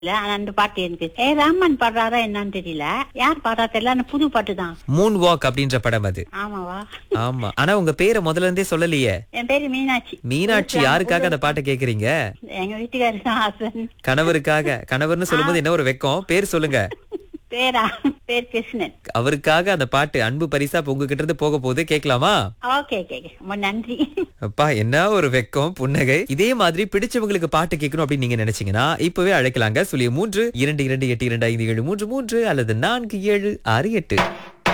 இல்ல ஆனா அந்த பாட்டு எனக்கு ஏ ராமன் பாடுறாரா என்னன்னு தெரியல யார் பாடுறா தெரியல ஆனா புது பாட்டு தான் மூன் வாக் அப்படின்ற படம் அது ஆமாவா ஆமா ஆனா உங்க பேரை முதல்ல இருந்தே சொல்லலையே என் பேரு மீனாட்சி மீனாட்சி யாருக்காக அந்த பாட்டை கேக்குறீங்க எங்க வீட்டுக்காரர் தான் ஹஸ்பண்ட் கணவருக்காக கணவர்னு சொல்லும்போது என்ன ஒரு வெக்கம் பேர் சொல்லுங்க பேரா பேர் கிருஷ்ணன் அவருக்காக அந்த பாட்டு அன்பு பரிசா இப்ப உங்ககிட்ட இருந்து போக போகுது கேட்கலாமா ஓகே ஓகே ரொம்ப நன்றி அப்பா என்ன ஒரு வெக்கம் புன்னகை இதே மாதிரி பிடிச்சவங்களுக்கு பாட்டு கேட்கணும் அப்படின்னு நீங்க நினைச்சீங்கன்னா இப்பவே அழைக்கலாங்க சுழிய மூன்று இரண்டு இரண்டு எட்டு இரண்டு ஐந்து ஏழு மூன்று மூன்று அல்லது நான்கு ஏழு ஆறு எட்டு